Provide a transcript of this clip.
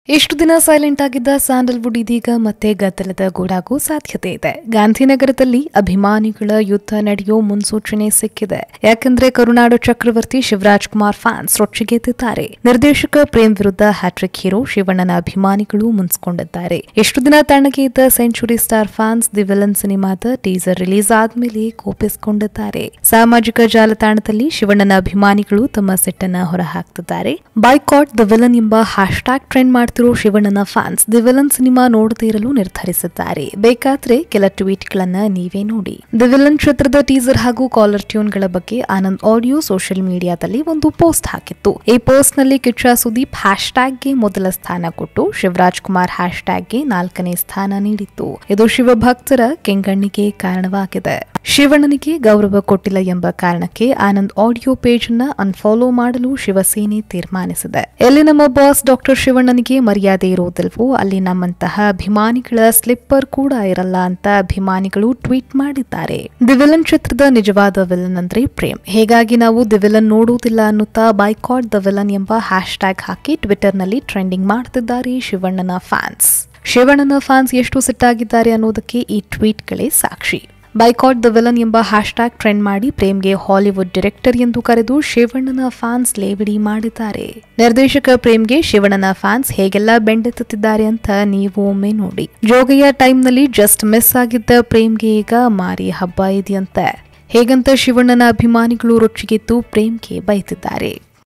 ಇಷ್ಟು ದಿನ ಸೈಲೆಂಟ್ ಆಗಿದ್ದ ಸ್ಯಾಂಡಲ್ವುಡ್ ಇದೀಗ ಮತ್ತೆ ಗದ್ದಲದ ಗೂಡಾಗೂ ಸಾಧ್ಯತೆ ಇದೆ ಗಾಂಧಿನಗರದಲ್ಲಿ ಅಭಿಮಾನಿಗಳ ಯುದ್ಧ ನಡೆಯೋ ಮುನ್ಸೂಚನೆ ಸಿಕ್ಕಿದೆ ಯಾಕಂದ್ರೆ ಕರುನಾಡು ಚಕ್ರವರ್ತಿ ಶಿವರಾಜ್ ಕುಮಾರ್ ಫ್ಯಾನ್ಸ್ ರೊಚ್ಚಿಗೆದ್ದಿದ್ದಾರೆ ನಿರ್ದೇಶಕ ಪ್ರೇಮ್ ವಿರುದ್ಧ ಹ್ಯಾಟ್ರಿಕ್ ಹೀರೋ ಶಿವಣ್ಣನ ಅಭಿಮಾನಿಗಳು ಮುನ್ಸ್ಕೊಂಡಿದ್ದಾರೆ ಎಷ್ಟು ದಿನ ತಣ್ಣಗೆ ಇದ್ದ century star fans the villain ಸಿನಿಮಾದ ಟೀಸರ್ ರಿಲೀಸ್ ಆದ್ಮೇಲೆ ಕೋಪಿಸಿಕೊಂಡಿದ್ದಾರೆ ಸಾಮಾಜಿಕ ಜಾಲತಾಣದಲ್ಲಿ ಶಿವಣ್ಣನ ಅಭಿಮಾನಿಗಳು ತಮ್ಮ ಸಿಟ್ಟನ್ನ ಹೊರಹಾಕ್ತಿದ್ದಾರೆ ಬೈಕಾಟ್ ದ ವಿಲನ್ ಎಂಬ ಹ್ಯಾಶ್ ಟ್ಯಾಗ್ ಟ್ರೆಂಡ್ ಮಾಡ್ತಿರೋ ಶಿವಣ್ಣನ ಫ್ಯಾನ್ಸ್ ದಿ ವಿಲನ್ ಸಿನಿಮಾ ನೋಡದೇ ಇರಲು ನಿರ್ಧರಿಸಿದ್ದಾರೆ ಬೇಕಾದ್ರೆ ಕೆಲ ಟ್ವೀಟ್ ಗಳನ್ನ ನೀವೇ ನೋಡಿ ದಿ ವಿಲನ್ ಚಿತ್ರದ ಟೀಸರ್ ಹಾಗೂ ಕಾಲರ್ ಟ್ಯೂನ್ ಗಳ ಬಗ್ಗೆ ಆನಂದ್ ಆಡಿಯೋ ಸೋಷಿಯಲ್ ಮೀಡಿಯಾದಲ್ಲಿ ಒಂದು ಪೋಸ್ಟ್ ಹಾಕಿತ್ತು ಈ ಪೋಸ್ಟ್ ನಲ್ಲಿ ಕಿಚ್ಚ ಸುದೀಪ್ ಹ್ಯಾಶ್ ಟ್ಯಾಗ್ಗೆ ಮೊದಲ ಸ್ಥಾನ ಕೊಟ್ಟು ಶಿವರಾಜ್ ಕುಮಾರ್ ಹ್ಯಾಶ್ ಟ್ಯಾಗ್ಗೆ ನಾಲ್ಕನೇ ಸ್ಥಾನ ನೀಡಿತ್ತು ಇದು ಶಿವಭಕ್ತರ ಕೆಂಗಣ್ಣಿಗೆ ಕಾರಣವಾಗಿದೆ ಶಿವಣ್ಣನಿಗೆ ಗೌರವ ಕೊಟ್ಟಿಲ್ಲ ಎಂಬ ಕಾರಣಕ್ಕೆ ಆನಂದ್ ಆಡಿಯೋ ಪೇಜ್ ಅನ್ನ ಅನ್ಫಾಲೋ ಮಾಡಲು ಶಿವಸೇನೆ ತೀರ್ಮಾನಿಸಿದೆ ಎಲ್ಲಿ ನಮ್ಮ ಬಾಸ್ ಡಾಕ್ಟರ್ ಶಿವಣ್ಣನಿಗೆ ಮರ್ಯಾದೆ ಇರುವುದಿಲ್ವೋ ಅಲ್ಲಿ ನಮ್ಮಂತಹ ಅಭಿಮಾನಿಗಳ ಸ್ಲಿಪ್ಪರ್ ಕೂಡ ಇರಲ್ಲ ಅಂತ ಅಭಿಮಾನಿಗಳು ಟ್ವೀಟ್ ಮಾಡಿದ್ದಾರೆ ದಿ ವಿಲನ್ ಚಿತ್ರದ ನಿಜವಾದ ವಿಲನ್ ಅಂದ್ರೆ ಪ್ರೇಮ್ ಹೇಗಾಗಿ ನಾವು ದಿ ವಿಲನ್ ನೋಡುವುದಿಲ್ಲ ಅನ್ನುತ್ತಾ ಬೈಕಾಟ್ ದ ವಿಲನ್ ಎಂಬ ಹ್ಯಾಶ್ ಟ್ಯಾಗ್ ಹಾಕಿ ಟ್ವಿಟರ್ನಲ್ಲಿ ಟ್ರೆಂಡಿಂಗ್ ಮಾಡ್ತಿದ್ದಾರೆ ಶಿವಣ್ಣನ ಫ್ಯಾನ್ಸ್ ಶಿವಣ್ಣನ ಫ್ಯಾನ್ಸ್ ಎಷ್ಟು ಸಿಟ್ಟಾಗಿದ್ದಾರೆ ಅನ್ನೋದಕ್ಕೆ ಈ ಟ್ವೀಟ್ಗಳೇ ಸಾಕ್ಷಿ ಬೈಕಾಟ್ ದ ವಿಲನ್ ಎಂಬ ಹ್ಯಾಶ್ ಟ್ಯಾಗ್ ಟ್ರೆಂಡ್ ಮಾಡಿ ಪ್ರೇಮ್ಗೆ ಹಾಲಿವುಡ್ ಡೈರೆಕ್ಟರ್ ಎಂದು ಕರೆದು ಶಿವಣ್ಣನ ಫ್ಯಾನ್ಸ್ ಲೇವಿಡಿ ಮಾಡಿದ್ದಾರೆ ನಿರ್ದೇಶಕ ಪ್ರೇಮ್ಗೆ ಶಿವಣ್ಣನ ಫ್ಯಾನ್ಸ್ ಹೇಗೆಲ್ಲ ಬೆಂಡೆತ್ತುತ್ತಿದ್ದಾರೆ ಅಂತ ನೀವು ಒಮ್ಮೆ ನೋಡಿ ಜೋಗಯ್ಯ ಟೈಮ್ನಲ್ಲಿ ಜಸ್ಟ್ ಮಿಸ್ ಆಗಿದ್ದ ಪ್ರೇಮ್ಗೆ ಈಗ ಮಾರಿ ಹಬ್ಬ ಇದೆಯಂತೆ ಹೇಗಂತ ಶಿವಣ್ಣನ ಅಭಿಮಾನಿಗಳು ರೊಚ್ಚಿಗೆದ್ದು ಪ್ರೇಮ್ಗೆ ಬೈತಿದ್ದಾರೆ